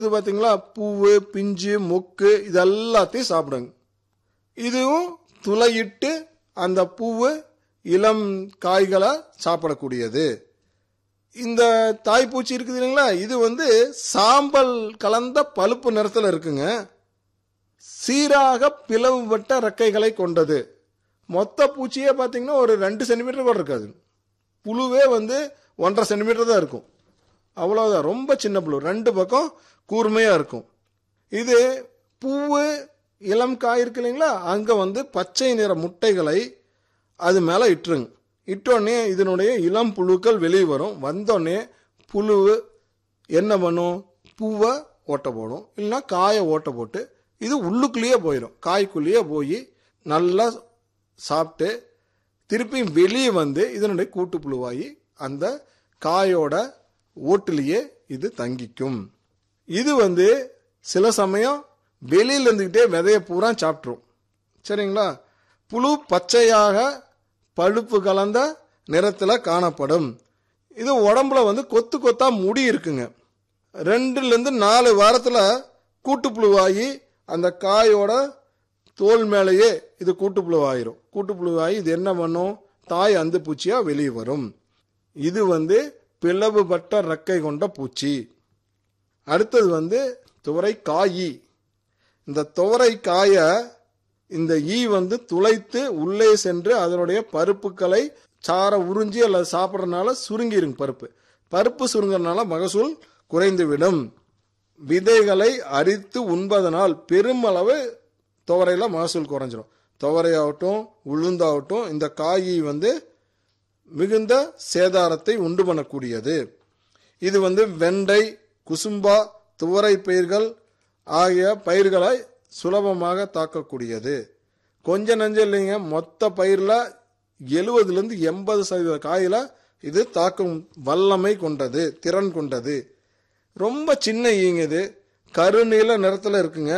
இது பார்த்தீங்களா பூவு பிஞ்சு மொக்கு இது எல்லாத்தையும் சாப்பிடுங்க இதுவும் துளையிட்டு அந்த பூவு இளம் காய்களை சாப்பிடக்கூடியது இந்த தாய்ப்பூச்சி இருக்குது இல்லைங்களா இது வந்து சாம்பல் கலந்த பழுப்பு நிறத்தில் இருக்குங்க சீராக பிளவுபட்ட ரெக்கைகளை கொண்டது மொத்த பூச்சியே பார்த்தீங்கன்னா ஒரு ரெண்டு சென்டிமீட்டர் கூட இருக்காது புழுவே வந்து ஒன்றரை சென்டிமீட்டர் தான் இருக்கும் அவ்வளோதான் ரொம்ப சின்ன புழு ரெண்டு பக்கம் கூர்மையாக இருக்கும் இது பூவு இளம் காய் இருக்கு இல்லைங்களா அங்கே வந்து பச்சை நிற முட்டைகளை அது மேலே இட்டுருங்க இட்டோடனே இதனுடைய இளம் புழுக்கள் வெளியே வரும் வந்தோடனே புழு என்ன பண்ணும் பூவை ஓட்ட போடும் இல்லைன்னா காயை ஓட்ட போட்டு இது உள்ளுக்குள்ளேயே போயிடும் காய்க்குள்ளேயே போய் நல்லா சாப்பிட்டு திருப்பி வெளியே வந்து இதனுடைய கூட்டுப்புழுவாகி அந்த காயோட ஓட்டுலேயே இது தங்கிக்கும் இது வந்து சில சமயம் வெளியில இருந்துக்கிட்டே விதைய பூரா சாப்பிட்ரும் சரிங்களா புழு பச்சையாக பழுப்பு கலந்த நிறத்தில் காணப்படும் இது உடம்புல வந்து கொத்து கொத்தா முடி இருக்குங்க ரெண்டுலேருந்து நாலு வாரத்தில் கூட்டுப்புழுவாகி அந்த காயோட தோல் மேலேயே இது கூட்டுப்புழுவாயிரும் கூட்டுப்புழுவாகி இது என்ன பண்ணும் தாய் அந்து பூச்சியாக வெளியே வரும் இது வந்து பிளவுபட்ட ரெக்கை கொண்ட பூச்சி அடுத்தது வந்து துவரை காயி இந்த துவரை காயை இந்த ஈ வந்து துளைத்து உள்ளே சென்று அதனுடைய பருப்புகளை சாரை உறிஞ்சி அல்லது சாப்பிட்றதுனால சுருங்கிருங்க பருப்பு பருப்பு சுருங்கிறதுனால மகசூல் குறைந்துவிடும் விதைகளை அரித்து உண்பதனால் பெருமளவு துவரையில் மகசூல் குறைஞ்சிரும் துவரையாகட்டும் உளுந்தாகட்டும் இந்த காய் வந்து மிகுந்த சேதாரத்தை உண்டு பண்ணக்கூடியது இது வந்து வெண்டை குசும்பா துவரை பயிர்கள் ஆகிய பயிர்களை சுலபமாக தாக்கக்கூடியது கொஞ்ச நஞ்சம் இல்லைங்க மொத்த பயிரில் எழுபதுலேருந்து எண்பது சதவீத காயில் இது தாக்கும் வல்லமை கொண்டது திறன் கொண்டது ரொம்ப சின்ன ஈங்க இது கருநீல நிறத்தில் இருக்குங்க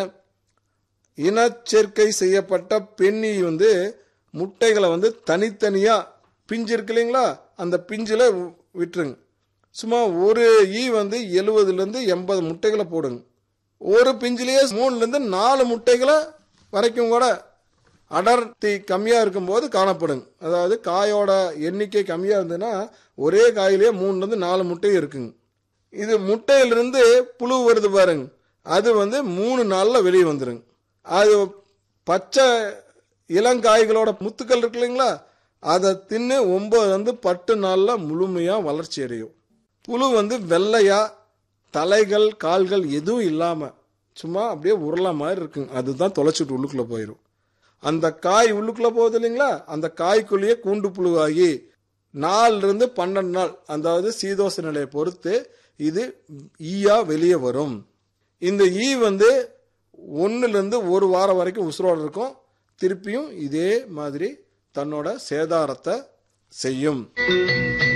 இனச்சேர்க்கை செய்யப்பட்ட பெண்ணி வந்து முட்டைகளை வந்து தனித்தனியாக பிஞ்சு இருக்கு இல்லைங்களா அந்த பிஞ்சில் விட்டுருங்க சும்மா ஒரு ஈ வந்து எழுபதுலேருந்து எண்பது முட்டைகளை போடுங்க ஒரு பிஞ்சிலேயே மூணுலேருந்து நாலு முட்டைகளை வரைக்கும் கூட அடர்த்தி கம்மியாக இருக்கும்போது காணப்படுங்க அதாவது காயோட எண்ணிக்கை கம்மியாக இருந்ததுன்னா ஒரே காயிலேயே மூணுலேருந்து நாலு முட்டை இருக்குங்க இது முட்டையிலிருந்து புழு வருது பாருங்க அது வந்து மூணு நாளில் வெளியே வந்துருங்க அது பச்சை இளங்காய்களோட முத்துக்கள் இருக்கு இல்லைங்களா அதை தின்னு ஒம்பது வந்து பத்து நாளில் முழுமையாக வளர்ச்சி அடையும் புழு வந்து வெள்ளையா தலைகள் கால்கள் எதுவும் இல்லாமல் சும்மா அப்படியே உருளை மாதிரி இருக்குங்க அதுதான் தொலைச்சிட்டு உள்ளுக்குள்ளே போயிடும் அந்த காய் உள்ளுக்குள்ளே போகுது இல்லைங்களா அந்த காய்க்குள்ளேயே கூண்டு புழுவாகி நாலுலேருந்து பன்னெண்டு நாள் அதாவது சீதோச நிலையை பொறுத்து இது ஈயா வெளியே வரும் இந்த ஈ வந்து ஒன்றுலேருந்து ஒரு வாரம் வரைக்கும் உசுரோடு இருக்கும் திருப்பியும் இதே மாதிரி தன்னோட சேதாரத்தை செய்யும்